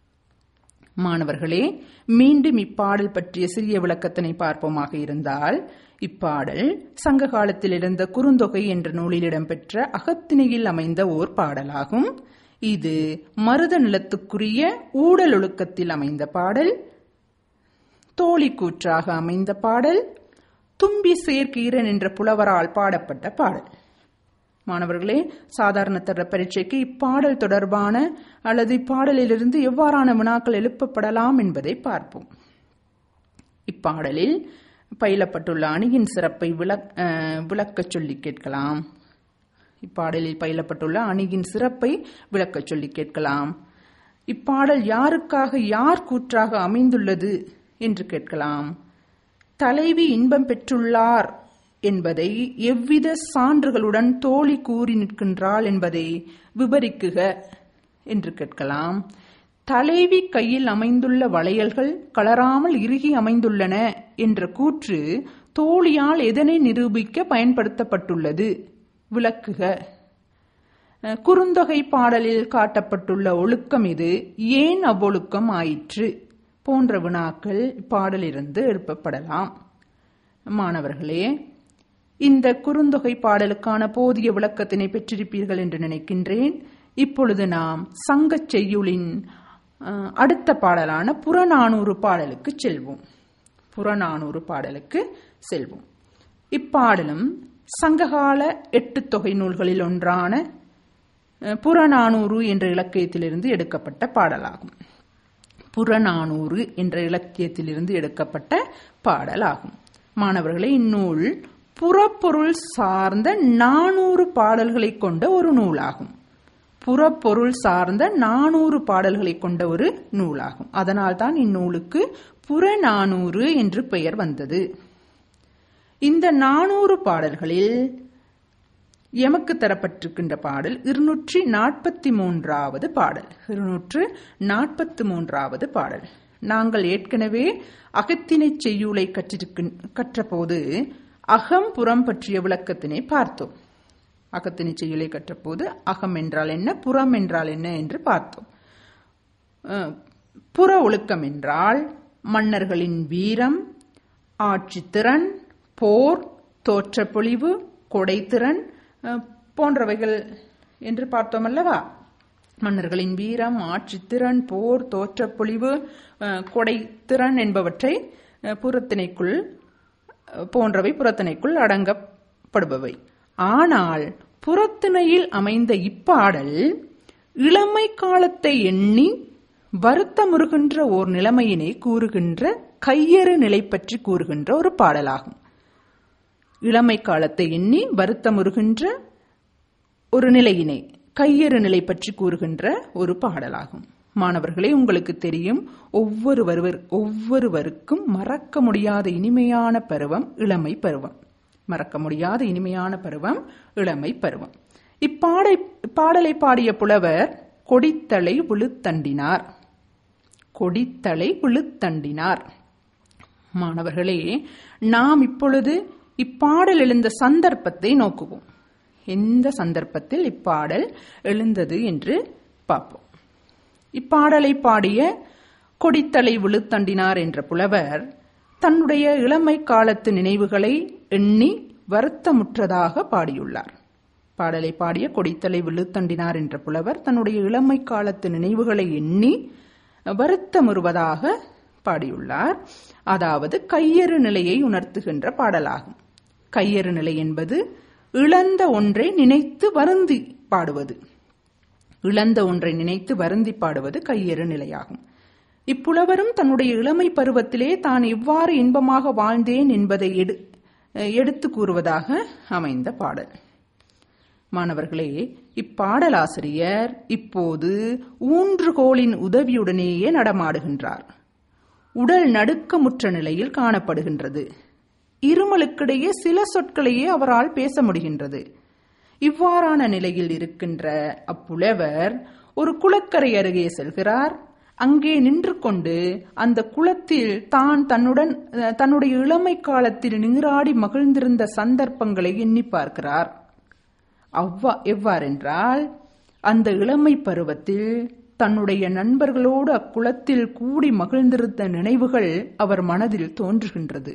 மாணவர்களே மீண்டும் இப்பாடல் பற்றிய சிறிய விளக்கத்தினை பார்ப்போமாக இருந்தால் இப்பாடல் சங்க காலத்தில் இருந்த குறுந்தொகை என்ற நூலில் இடம்பெற்ற அகத்திணையில் அமைந்த ஓர் பாடலாகும் இது மருத நிலத்துக்குரிய ஊடல் ஒழுக்கத்தில் அமைந்த பாடல் தோழி கூற்றாக அமைந்த பாடல் தும்பி சேர்க்கீரன் என்ற புலவரால் பாடப்பட்ட பாடல் மாணவர்களே சாதாரண தர பரீட்சைக்கு இப்பாடல் தொடர்பான அல்லது இப்பாடலிலிருந்து எவ்வாறான வினாக்கள் எழுப்பப்படலாம் என்பதை பார்ப்போம் இப்பாடலில் பயிலப்பட்டுள்ள அணியின் சிறப்பை விளக் அஹ், விளக்கச் சொல்லி கேட்கலாம் இப்பாடலில் பயிலப்பட்டுள்ள அணியின் சிறப்பை விளக்கச் சொல்லி கேட்கலாம் இப்பாடல் யாருக்காக யார் கூற்றாக அமைந்துள்ளது என்று கேட்கலாம் தலைவி இன்பம் பெற்றுள்ளார் என்பதை எவ்வித சான்றுகளுடன் தோழி கூறி நிற்கின்றாள் என்பதை விவரிக்குக என்று கேட்கலாம் தலைவி கையில் அமைந்துள்ள வளையல்கள் கலராமல் இறுகி அமைந்துள்ளன என்ற கூற்று தோழியால் எதனை நிரூபிக்க பயன்படுத்தப்பட்டுள்ளது விளக்குக அஹ், குறுந்தொகை பாடலில் காட்டப்பட்டுள்ள ஒழுக்கம் இது ஏன் அவ்வொழுக்கம் ஆயிற்று போன்ற வினாக்கள் இப்பாடலிருந்து எழுப்பப்படலாம் மாணவர்களே இந்த குறுந்தொகை பாடலுக்கான போதிய விளக்கத்தினை பெற்றிருப்பீர்கள் என்று நினைக்கின்றேன் இப்பொழுது நாம் சங்கச் செய்யுளின் அஹ், அடுத்த பாடலான புறநானூறு பாடலுக்கு செல்வோம் புறநானூறு பாடலுக்கு செல்வோம் இப்பாடலும் சங்ககால எட்டு தொகை நூல்களில் ஒன்றான அஹ், புறநானூறு என்ற இலக்கியத்திலிருந்து எடுக்கப்பட்ட பாடலாகும் புறநானூறு என்ற இலக்கியத்திலிருந்து எடுக்கப்பட்ட பாடலாகும் மாணவர்களே இந்நூல் புறப்பொருள் சார்ந்த நானூறு பாடல்களை கொண்ட ஒரு நூலாகும் புறப்பொருள் சார்ந்த நானூறு பாடல்களை கொண்ட ஒரு நூலாகும் அதனால்தான் இந்நூலுக்கு புறநானூறு என்று பெயர் வந்தது இந்த நானூறு பாடல்களில் எமக்கு தரப்பட்டிருக்கின்ற பாடல் இருநூற்றி நாற்பத்தி மூன்றாவது பாடல் இருநூற்று நாற்பத்தி மூன்றாவது பாடல் நாங்கள் ஏற்கனவே அகத்தினை செய்யுளை கற்றிருக்கின் கற்றபோது அகம் புறம் பற்றிய விளக்கத்தினை பார்த்தோம் அகத்தினை செய்யுளை கற்றபோது அகம் என்றால் என்ன புறம் என்றால் என்ன என்று பார்த்தோம் அஹ், புற ஒழுக்கம் என்றால் மன்னர்களின் வீரம் ஆட்சித்திறன் போர் தோற்றப்பொழிவு கொடைத்திறன் அஹ், போன்றவைகள் என்று பார்த்தோம் அல்லவா மன்னர்களின் வீரம் ஆட்சித்திறன் போர் தோற்றப்பொழிவு அஹ், கொடைத்திறன் என்பவற்றை அஹ், புறத்திணைக்குள் அஹ், போன்றவை புறத்திணைக்குள் அடங்க படுபவை ஆனால் புறத்திணையில் அமைந்த இப்பாடல் இளமை காலத்தை எண்ணி வருத்தமுறுகின்ற ஓர் நிலைமையினை கூறுகின்ற கையறு நிலை பற்றி கூறுகின்ற ஒரு பாடலாகும் இளமை காலத்தை எண்ணி வருத்தமுறுகின்ற ஒரு நிலையினை கையறு நிலை பற்றி கூறுகின்ற ஒரு பாடலாகும் மாணவர்களே உங்களுக்கு தெரியும் ஒவ்வொருவர் ஒவ்வொருவருக்கும் மறக்க முடியாத இனிமையான பருவம் இளமை பருவம் மறக்க முடியாத இனிமையான பருவம் இளமை பருவம் இப்பாடை பாடலை பாடிய புலவர் கொடித்தலை விழுத்தண்டினார் கொடித்தலை விழுத்தண்டினார் மாணவர்களே நாம் இப்பொழுது இப்பாடல் எழுந்த சந்தர்ப்பத்தை நோக்குவோம் எந்த சந்தர்ப்பத்தில் இப்பாடல் எழுந்தது என்று பார்ப்போம் இப்பாடலை பாடிய கொடித்தலை விழுத்தண்டினார் என்ற புலவர் தன்னுடைய இளமை காலத்து நினைவுகளை எண்ணி வருத்தமுற்றதாக பாடியுள்ளார் பாடலை பாடிய கொடித்தலை விழுத்தண்டினார் என்ற புலவர் தன்னுடைய இளமை காலத்து நினைவுகளை எண்ணி வருத்தமுறுவதாக பாடியுள்ளார் அதாவது கையறு நிலையை உணர்த்துகின்ற பாடலாகும் கையறு நிலை என்பது இழந்த ஒன்றை நினைத்து வருந்தி பாடுவது இழந்த ஒன்றை நினைத்து வருந்தி பாடுவது கையறு நிலையாகும் இப்புலவரும் தன்னுடைய இளமை பருவத்திலே தான் எவ்வாறு இன்பமாக வாழ்ந்தேன் என்பதை எடு எடுத்து கூறுவதாக அமைந்த பாடல் மாணவர்களே இப்பாடலாசிரியர் இப்போது ஊன்றுகோலின் உதவியுடனேயே நடமாடுகின்றார் உடல் நடுக்கமுற்ற நிலையில் காணப்படுகின்றது இருமலுக்கிடையே சில சொற்களையே அவரால் பேச முடிகின்றது இவ்வாறான நிலையில் இருக்கின்ற அப்புலவர் ஒரு குளக்கரை அருகே செல்கிறார் அங்கே நின்று கொண்டு அந்த குளத்தில் தான் தன்னுடன் தன்னுடைய இளமை காலத்தில் நீராடி மகிழ்ந்திருந்த சந்தர்ப்பங்களை எண்ணி பார்க்கிறார் அவ்வா எவ்வாறென்றால் அந்த இளமை பருவத்தில் தன்னுடைய நண்பர்களோடு அக்குளத்தில் கூடி மகிழ்ந்திருந்த நினைவுகள் அவர் மனதில் தோன்றுகின்றது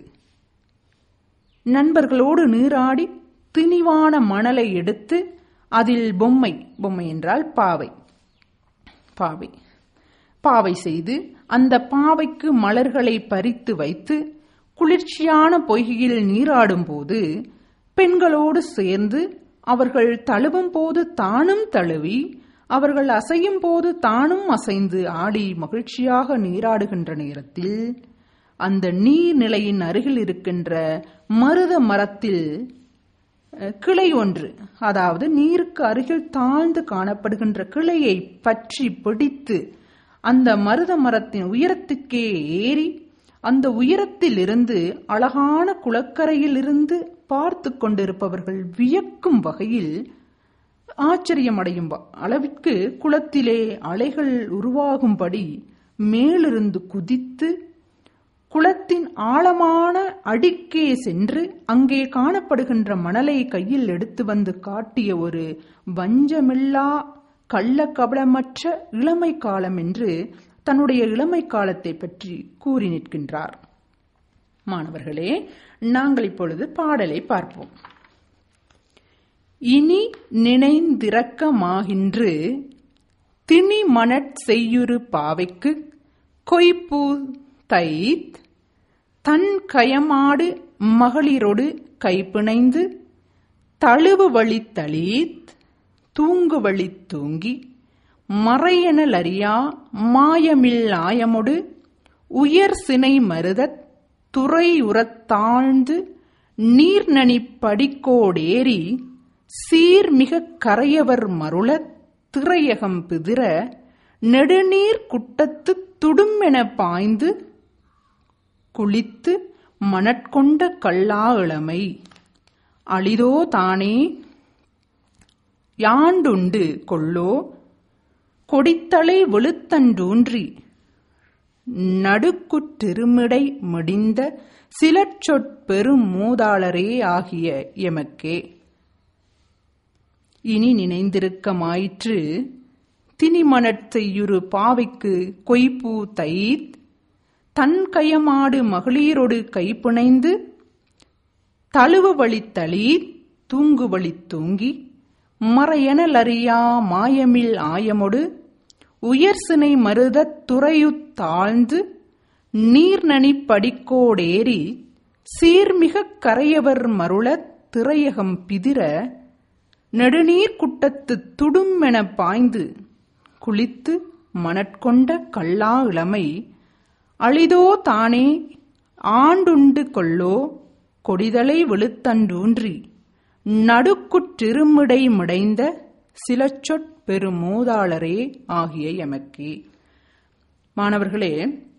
நண்பர்களோடு நீராடி திணிவான மணலை எடுத்து அதில் பொம்மை பொம்மை என்றால் பாவை பாவை பாவை செய்து அந்த பாவைக்கு மலர்களை பறித்து வைத்து குளிர்ச்சியான பொய்கையில் நீராடும் போது பெண்களோடு சேர்ந்து அவர்கள் தழுவும் போது தானும் தழுவி அவர்கள் அசையும் போது தானும் அசைந்து ஆடி மகிழ்ச்சியாக நீராடுகின்ற நேரத்தில் அந்த நீர்நிலையின் அருகில் இருக்கின்ற மருத மரத்தில் கிளை ஒன்று அதாவது நீருக்கு அருகில் தாழ்ந்து காணப்படுகின்ற கிளையை பற்றி பிடித்து அந்த மருத மரத்தின் உயரத்துக்கே ஏறி அந்த உயரத்தில் இருந்து அழகான குளக்கரையில் இருந்து பார்த்து கொண்டிருப்பவர்கள் வியக்கும் வகையில் ஆச்சரியமடையும் அளவிற்கு குளத்திலே அலைகள் உருவாகும்படி மேலிருந்து குதித்து குளத்தின் ஆழமான அடிக்கே சென்று அங்கே காணப்படுகின்ற மணலை கையில் எடுத்து வந்து காட்டிய ஒரு வஞ்சமில்லா கள்ள கபலமற்ற இளமை காலம் என்று தன்னுடைய இளமை காலத்தை பற்றி கூறி நிற்கின்றார் மாணவர்களே நாங்கள் இப்பொழுது பாடலை பார்ப்போம் இனி நினைந்திறக்கமாகின்று திணி மணற் செய்யுறு பாவைக்கு கொய்பூ தைத் தன் கயமாடு மகளிரொடு கைப்பிணைந்து தழுவு வழி தளீத் தூங்கு வழி தூங்கி மறையனல் அறியா மாயமில் ஆயமொடு உயர் சினை மருதத் துறை உரத் தாழ்ந்து நீர்நனி படிக்கோடேறி சீர்மிக கரையவர் மருளத் திரையகம் பிதிர நெடுநீர் குட்டத்து துடுமென பாய்ந்து குளித்து மணற்கொண்ட கள்ளா இளமை அளிதோ தானே யாண்டுண்டு கொள்ளோ கொடித்தலை வெளுத்தன்றூன்றி நடுக்குற்றிருமிடை முடிந்த சிலச்சொற்பெரும் மூதாளரே ஆகிய எமக்கே இனி நினைந்திருக்கமாயிற்று திணிமணற் செய்யுறு பாவைக்கு கொய்பூ தைத் தன் கயமாடு மகளிரொடு கைப்பிணைந்து தழுவு வழி தளி தூங்கு வழி தூங்கி மறையனல் அறியா மாயமில் ஆயமொடு உயர் சினை மருதத் துறையுத் தாழ்ந்து நீர்நனி படிக்கோடேறி சீர்மிகக் கரையவர் மருளத் திரையகம் பிதிர நெடுநீர் குட்டத்து துடுமென பாய்ந்து குளித்து மணற்கொண்ட கள்ளா இளமை அளிதோ தானே ஆண்டுண்டு கொள்ளோ கொடிதலை வெளுத்தன்றூன்றி நடுக்குற்றிருமிடை மிடைந்த சில சொற் பெருமூதாளரே ஆகிய எமக்கே மாணவர்களே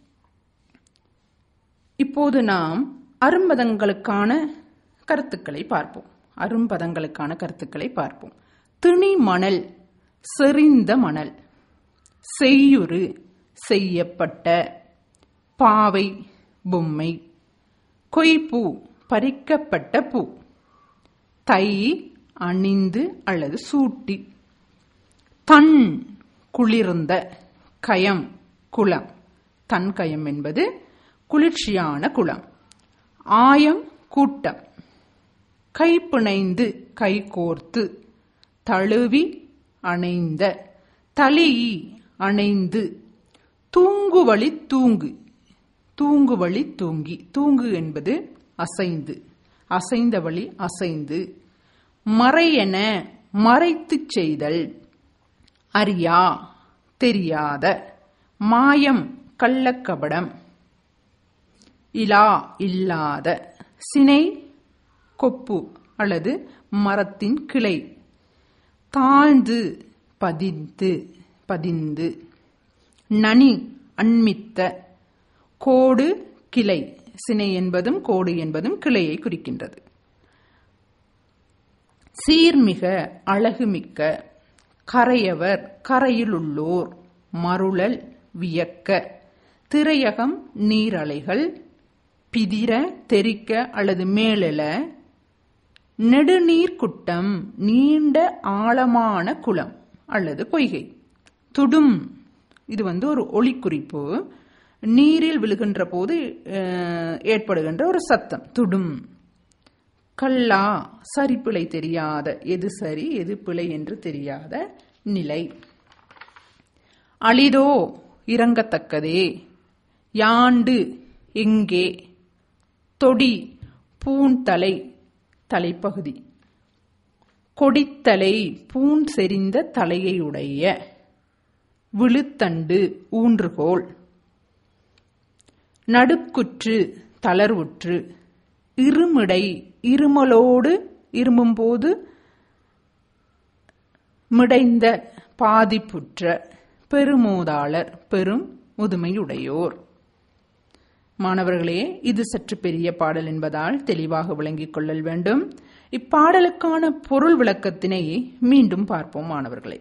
இப்போது நாம் அரும்பதங்களுக்கான கருத்துக்களை பார்ப்போம் அரும்பதங்களுக்கான கருத்துக்களை பார்ப்போம் திணி மணல் செறிந்த மணல் செய்யுறு செய்யப்பட்ட பாவை பொம்மை கொய்பூ பறிக்கப்பட்ட பூ தை அணிந்து அல்லது சூட்டி தன் குளிர்ந்த கயம் குளம் தன் கயம் என்பது குளிர்ச்சியான குளம் ஆயம் கூட்டம் கைப்பிணைந்து கைகோர்த்து தழுவி அணைந்த தலியி அணைந்து தூங்குவழி தூங்கு தூங்குவழி தூங்கி தூங்கு என்பது அசைந்து அசைந்த வழி அசைந்து மறையென மறைத்துச் செய்தல் அறியா தெரியாத மாயம் கள்ளக்கபடம் இலா இல்லாத சினை கொப்பு அல்லது மரத்தின் கிளை தாழ்ந்து பதிந்து பதிந்து நனி அண்மித்த கோடு கிளை சினை என்பதும் கோடு என்பதும் கிளையை குறிக்கின்றது சீர்மிக அழகுமிக்க கரையவர் கரையிலுள்ளோர் மருளல் வியக்க திரையகம் நீரலைகள் பிதிர தெரிக்க அல்லது மேலெழ நெடுநீர் குட்டம் நீண்ட ஆழமான குளம் அல்லது பொய்கை துடும் இது வந்து ஒரு ஒளிக்குறிப்பு நீரில் விழுகின்ற போது அஹ், ஏற்படுகின்ற ஒரு சத்தம் துடும் கல்லா சரிப்பிழை தெரியாத எது சரி எது பிழை என்று தெரியாத நிலை அளிதோ இறங்கத்தக்கதே யாண்டு எங்கே தொடி பூந்தலை தலைப்பகுதி கொடித்தலை பூன் செறிந்த தலையையுடைய விழுத்தண்டு ஊன்றுகோல் நடுக்குற்று தளர்வுற்று இருமிடை இருமலோடு இருமும்போது மிடைந்த பாதிப்புற்ற பெருமூதாளர் பெரும் முதுமையுடையோர் மாணவர்களே இது சற்று பெரிய பாடல் என்பதால் தெளிவாக விளங்கிக் கொள்ளல் வேண்டும் இப்பாடலுக்கான பொருள் விளக்கத்தினை மீண்டும் பார்ப்போம் மாணவர்களே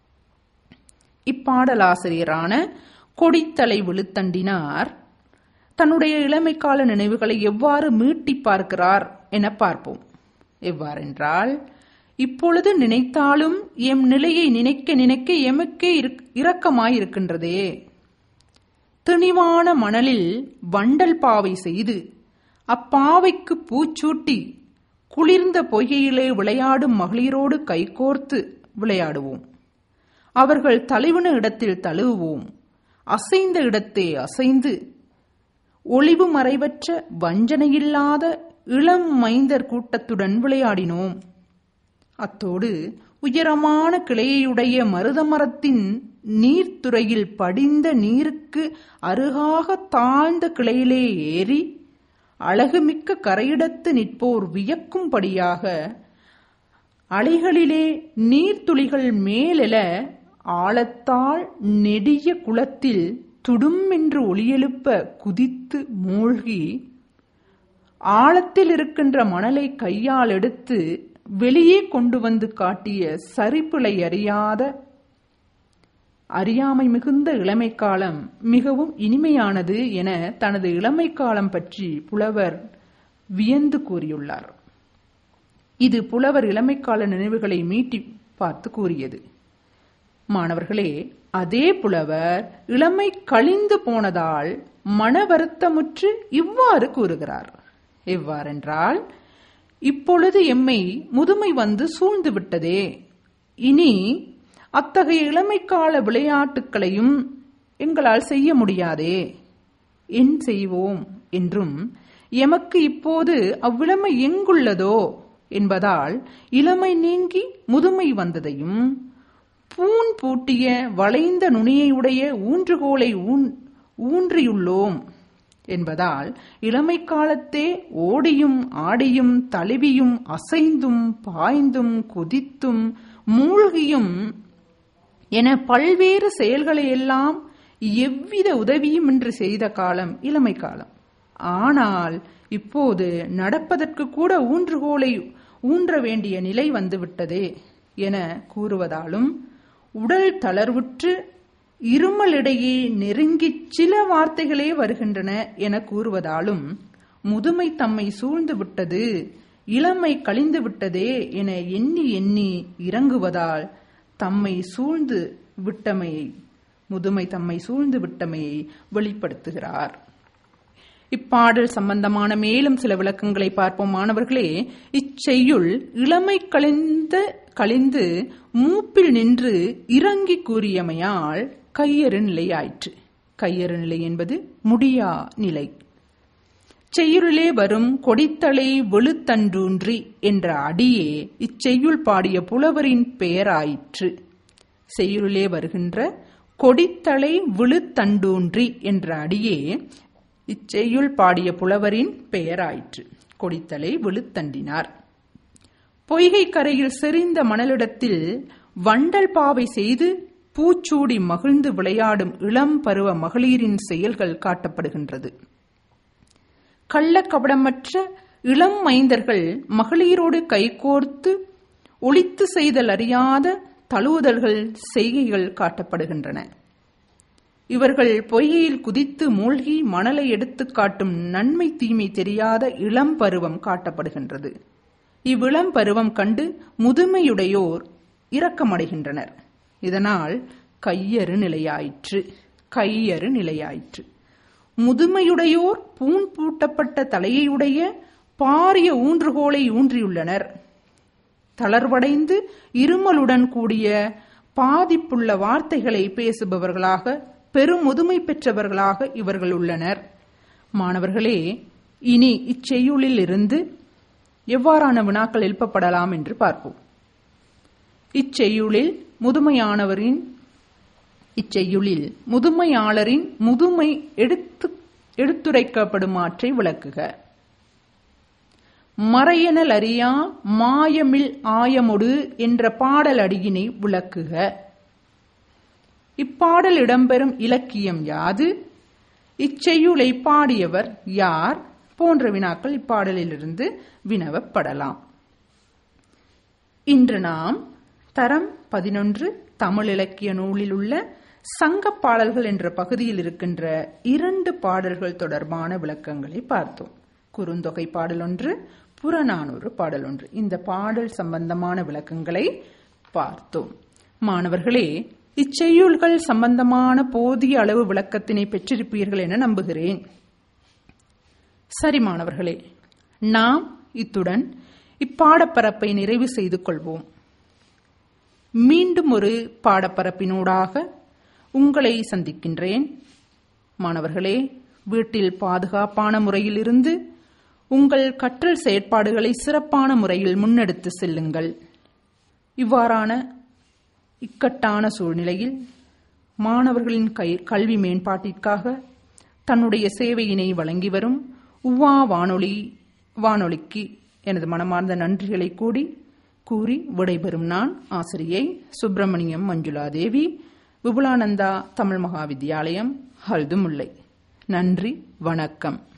இப்பாடலாசிரியரான கொடித்தலை விழுத்தண்டினார் தன்னுடைய இளமைக்கால நினைவுகளை எவ்வாறு மீட்டி பார்க்கிறார் என பார்ப்போம் எவ்வாறென்றால் இப்பொழுது நினைத்தாலும் எம் நிலையை நினைக்க நினைக்க எமக்கே இருக்- இரக்கமாயிருக்கின்றதே திணிவான மணலில் வண்டல் பாவை செய்து அப்பாவைக்கு பூச்சூட்டி குளிர்ந்த பொய்கையிலே விளையாடும் மகளிரோடு கைகோர்த்து விளையாடுவோம் அவர்கள் தழுவின இடத்தில் தழுவுவோம் அசைந்த இடத்தே அசைந்து ஒளிவு மறைவற்ற வஞ்சனையில்லாத இளம் மைந்தர் கூட்டத்துடன் விளையாடினோம் அத்தோடு உயரமான கிளையுடைய மருத மரத்தின் நீர்த்துறையில் படிந்த நீருக்கு அருகாக தாழ்ந்த கிளையிலே ஏறி அழகுமிக்க கரையிடத்து நிற்போர் வியக்கும்படியாக அலைகளிலே நீர்த்துளிகள் மேலெழ ஆழத்தால் நெடிய குளத்தில் துடும் என்று ஒளியெழுப்ப குதித்து மூழ்கி ஆழத்தில் இருக்கின்ற மணலை கையால் எடுத்து வெளியே கொண்டு வந்து காட்டிய சரிப்பிழை அறியாத அறியாமை மிகுந்த இளமை காலம் மிகவும் இனிமையானது என தனது இளமை காலம் பற்றி புலவர் வியந்து கூறியுள்ளார் இது புலவர் இளமைக்கால நினைவுகளை மீட்டி பார்த்து கூறியது மாணவர்களே அதே புலவர் இளமை கழிந்து போனதால் மன வருத்தமுற்று இவ்வாறு கூறுகிறார் எவ்வாறென்றால் இப்பொழுது எம்மை முதுமை வந்து சூழ்ந்து விட்டதே இனி அத்தகைய இளமைக்கால விளையாட்டுக்களையும் எங்களால் செய்ய முடியாதே என் செய்வோம் என்றும் எமக்கு இப்போது அவ்விளமை எங்குள்ளதோ என்பதால் இளமை நீங்கி முதுமை வந்ததையும் பூன் பூட்டிய வளைந்த நுனியையுடைய ஊன்றுகோலை ஊன் ஊன்றியுள்ளோம் என்பதால் இளமை காலத்தே ஓடியும் ஆடியும் தழுவியும் அசைந்தும் பாய்ந்தும் குதித்தும் மூழ்கியும் என பல்வேறு செயல்களையெல்லாம் எவ்வித உதவியுமின்றி செய்த காலம் இளமை காலம் ஆனால் இப்போது நடப்பதற்கு கூட ஊன்றுகோலை ஊன்ற வேண்டிய நிலை வந்துவிட்டதே என கூறுவதாலும் உடல் தளர்வுற்று இருமலிடையே நெருங்கிச் சில வார்த்தைகளே வருகின்றன என கூறுவதாலும் முதுமை தம்மை சூழ்ந்து விட்டது இளமை கழிந்து விட்டதே என எண்ணி எண்ணி இறங்குவதால் தம்மை சூழ்ந்து விட்டமையை முதுமை தம்மை சூழ்ந்து விட்டமையை வெளிப்படுத்துகிறார் இப்பாடல் சம்பந்தமான மேலும் சில விளக்கங்களை பார்ப்போம் மாணவர்களே இச்செய்யுள் இளமை கழிந்த கழிந்து மூப்பில் நின்று இறங்கி கூறியமையால் கையறு நிலையாயிற்று கையறு நிலை என்பது முடியா நிலை செய்யுளிலே வரும் கொடித்தலை வெளுத்தன்றூன்றி என்ற அடியே இச்செய்யுள் பாடிய புலவரின் பெயராயிற்று செய்யுளிலே வருகின்ற கொடித்தலை விழுத்தண்டூன்றி என்ற அடியே இச்செய்யுள் பாடிய புலவரின் பெயராயிற்று கொடித்தலை விழுத்தண்டினார் பொய்கை கரையில் செறிந்த மணலிடத்தில் வண்டல் பாவை செய்து பூச்சூடி மகிழ்ந்து விளையாடும் இளம் பருவ மகளிரின் செயல்கள் காட்டப்படுகின்றது கள்ளக்கபடமற்ற இளம் மைந்தர்கள் மகளிரோடு கைகோர்த்து ஒளித்து செய்தல் அறியாத தழுவுதல்கள் செய்கைகள் காட்டப்படுகின்றன இவர்கள் பொய்கையில் குதித்து மூழ்கி மணலை எடுத்து காட்டும் நன்மை தீமை தெரியாத இளம் பருவம் காட்டப்படுகின்றது இவ்விளம் பருவம் கண்டு முதுமையுடையோர் இரக்கமடைகின்றனர் இதனால் கையறு நிலையாயிற்று கையறு நிலையாயிற்று முதுமையுடையோர் பூன் பூட்டப்பட்ட தலையையுடைய பாரிய ஊன்றுகோலை ஊன்றியுள்ளனர் தளர்வடைந்து இருமலுடன் கூடிய பாதிப்புள்ள வார்த்தைகளை பேசுபவர்களாக பெருமுதுமை பெற்றவர்களாக இவர்கள் உள்ளனர் மாணவர்களே இனி இச்செய்யுளில் இருந்து எவ்வாறான வினாக்கள் எழுப்பப்படலாம் என்று பார்ப்போம் இச்செய்யுளில் முதுமையானவரின் இச்செய்யுளில் முதுமையாளரின் முதுமை எடுத்து எடுத்துரைக்கப்படுமாற்றை விளக்குக மறையனல் அறியா மாயமில் ஆயமொடு என்ற பாடல் அடியினை விளக்குக இப்பாடல் இடம்பெறும் இலக்கியம் யாது இச்செய்யுளை பாடியவர் யார் போன்ற வினாக்கள் இப்பாடலிலிருந்து வினவப்படலாம் இன்று நாம் தரம் பதினொன்று தமிழ் இலக்கிய நூலில் உள்ள சங்க பாடல்கள் என்ற பகுதியில் இருக்கின்ற இரண்டு பாடல்கள் தொடர்பான விளக்கங்களை பார்த்தோம் குறுந்தொகை பாடல் ஒன்று புறநானூறு பாடல் ஒன்று இந்த பாடல் சம்பந்தமான விளக்கங்களை பார்த்தோம் மாணவர்களே இச்செய்யுள்கள் சம்பந்தமான போதிய அளவு விளக்கத்தினை பெற்றிருப்பீர்கள் என நம்புகிறேன் சரி மாணவர்களே நாம் இத்துடன் இப்பாடப்பரப்பை நிறைவு செய்து கொள்வோம் மீண்டும் ஒரு பாடப்பரப்பினூடாக உங்களை சந்திக்கின்றேன் மாணவர்களே வீட்டில் பாதுகாப்பான முறையில் இருந்து உங்கள் கற்றல் செயற்பாடுகளை சிறப்பான முறையில் முன்னெடுத்து செல்லுங்கள் இவ்வாறான இக்கட்டான சூழ்நிலையில் மாணவர்களின் கை கல்வி மேம்பாட்டிற்காக தன்னுடைய சேவையினை வழங்கி வரும் உவா வானொலி வானொலிக்கு எனது மனமார்ந்த நன்றிகளை கூடி கூறி விடைபெறும் நான் ஆசிரியை சுப்பிரமணியம் மஞ்சுளா தேவி விபுலானந்தா தமிழ் மகா வித்தியாலயம் ஹல்துமுல்லை நன்றி வணக்கம்